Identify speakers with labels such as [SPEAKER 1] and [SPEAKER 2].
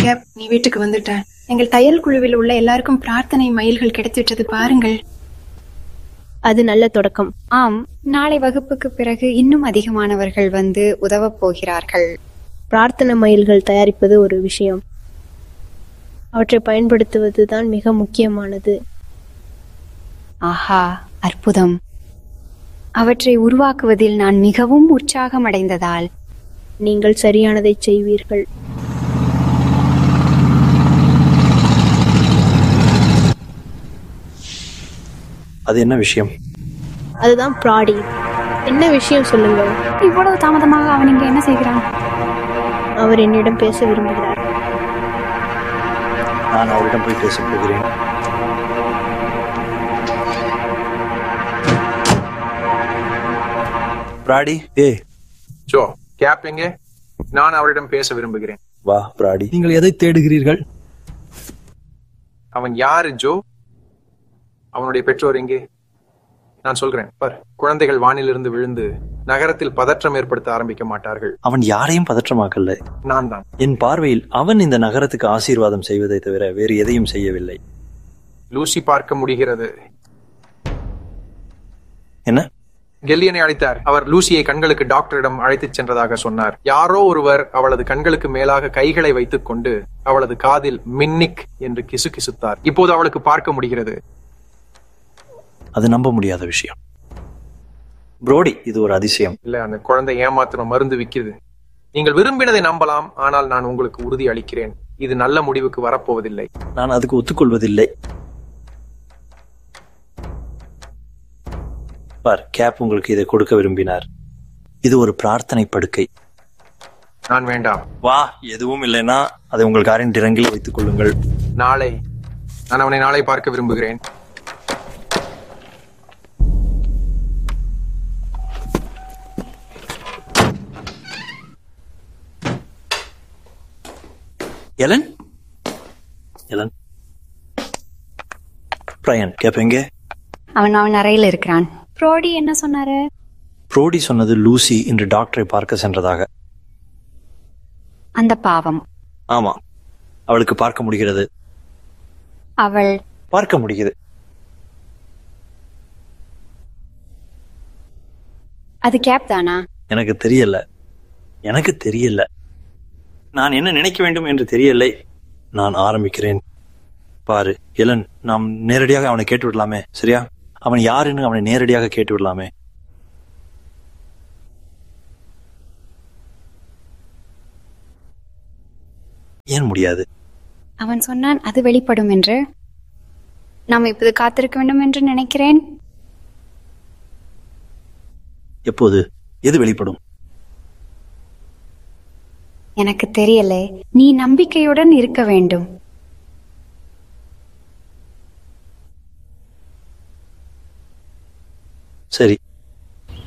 [SPEAKER 1] gap நீ வீட்டுக்கு வந்துட்ட எங்கள் தையல் குழுவில் உள்ள எல்லாருக்கும் பிரார்த்தனை மயில்கள் கிடைத்துவிட்டது பாருங்கள்
[SPEAKER 2] அது நல்ல தொடக்கம்
[SPEAKER 3] ஆம் நாளை வகுப்புக்கு பிறகு இன்னும் அதிகமானவர்கள் வந்து உதவப் போகிறார்கள்
[SPEAKER 2] பிரார்த்தனை மயில்கள் தயாரிப்பது ஒரு விஷயம் அவற்றை பயன்படுத்துவது தான் மிக முக்கியமானது
[SPEAKER 3] ஆஹா அற்புதம் அவற்றை உருவாக்குவதில் நான் மிகவும் உற்சாகமடைந்ததால்
[SPEAKER 2] நீங்கள் சரியானதை செய்வீர்கள்
[SPEAKER 4] அது என்ன விஷயம்
[SPEAKER 2] அதுதான் ப்ராடி என்ன விஷயம் சொல்லுங்க
[SPEAKER 3] இவ்வளவு தாமதமாக அவன் இங்க என்ன செய்கிறான்
[SPEAKER 2] அவர் என்னிடம் பேச விரும்புகிறார்
[SPEAKER 4] நான் அவரிடம் போய் பேசப் போகிறேன் பிராடி ஏ
[SPEAKER 5] ஜோ கேப் எங்கே நான் அவரிடம் பேச விரும்புகிறேன்
[SPEAKER 4] வா பிராடி
[SPEAKER 6] நீங்கள் எதை தேடுகிறீர்கள்
[SPEAKER 5] அவன் யாரு ஜோ அவனுடைய பெற்றோர் எங்கே நான் சொல்கிறேன் பார் குழந்தைகள் வானிலிருந்து விழுந்து நகரத்தில் பதற்றம் ஏற்படுத்த ஆரம்பிக்க மாட்டார்கள்
[SPEAKER 4] அவன் யாரையும் பதற்றமாக்கல்ல
[SPEAKER 5] நான் தான்
[SPEAKER 4] என் பார்வையில் அவன் இந்த நகரத்துக்கு ஆசீர்வாதம் செய்வதை தவிர வேறு எதையும் செய்யவில்லை
[SPEAKER 5] லூசி பார்க்க முடிகிறது
[SPEAKER 4] என்ன
[SPEAKER 5] கெல்லியனை அழைத்தார் அவர் லூசியை கண்களுக்கு டாக்டரிடம் அழைத்துச் சென்றதாக சொன்னார் யாரோ ஒருவர் அவளது கண்களுக்கு மேலாக கைகளை வைத்துக் கொண்டு அவளது காதில் மின்னிக் என்று கிசுகிசுத்தார் இப்போது அவளுக்கு பார்க்க முடிகிறது
[SPEAKER 4] அது நம்ப முடியாத விஷயம் புரோடி இது ஒரு அதிசயம்
[SPEAKER 5] இல்ல அந்த குழந்தை ஏமாத்தின மருந்து விக்குது நீங்கள் விரும்பினதை நம்பலாம் ஆனால் நான் உங்களுக்கு உறுதி அளிக்கிறேன் இது நல்ல முடிவுக்கு வரப்போவதில்லை
[SPEAKER 4] நான் அதுக்கு ஒத்துக்கொள்வதில்லை பார் கேப் உங்களுக்கு இதை கொடுக்க விரும்பினார் இது ஒரு பிரார்த்தனை படுக்கை
[SPEAKER 5] நான் வேண்டாம்
[SPEAKER 4] வா எதுவும் இல்லைன்னா அதை உங்கள் காரின் டிரங்கில் வைத்துக் கொள்ளுங்கள்
[SPEAKER 5] நாளை நான் அவனை நாளை பார்க்க விரும்புகிறேன்
[SPEAKER 4] எலன் எலன் பிரயன் கேப் எங்கே
[SPEAKER 3] அவன் அவன் அறையில் இருக்கிறான் ப்ரோடி என்ன சொன்னாரு
[SPEAKER 4] புரோடி சொன்னது லூசி இன்று டாக்டரை பார்க்க சென்றதாக
[SPEAKER 3] அந்த பாவம்
[SPEAKER 4] ஆமா அவளுக்கு பார்க்க முடிகிறது
[SPEAKER 3] அவள்
[SPEAKER 4] பார்க்க முடியுது
[SPEAKER 3] அது கேப் தானா
[SPEAKER 4] எனக்கு தெரியல எனக்கு தெரியல நான் என்ன நினைக்க வேண்டும் என்று தெரியலை நான் ஆரம்பிக்கிறேன் பாரு எலன் நாம் நேரடியாக அவனை கேட்டு விடலாமே சரியா அவன் யாருன்னு அவனை நேரடியாக கேட்டு விடலாமே ஏன் முடியாது
[SPEAKER 3] அவன் சொன்னான் அது வெளிப்படும் என்று நாம் இப்போது காத்திருக்க வேண்டும் என்று நினைக்கிறேன்
[SPEAKER 4] எப்போது எது வெளிப்படும்
[SPEAKER 3] எனக்கு தெரியல நீ நம்பிக்கையுடன் இருக்க வேண்டும்
[SPEAKER 4] சரி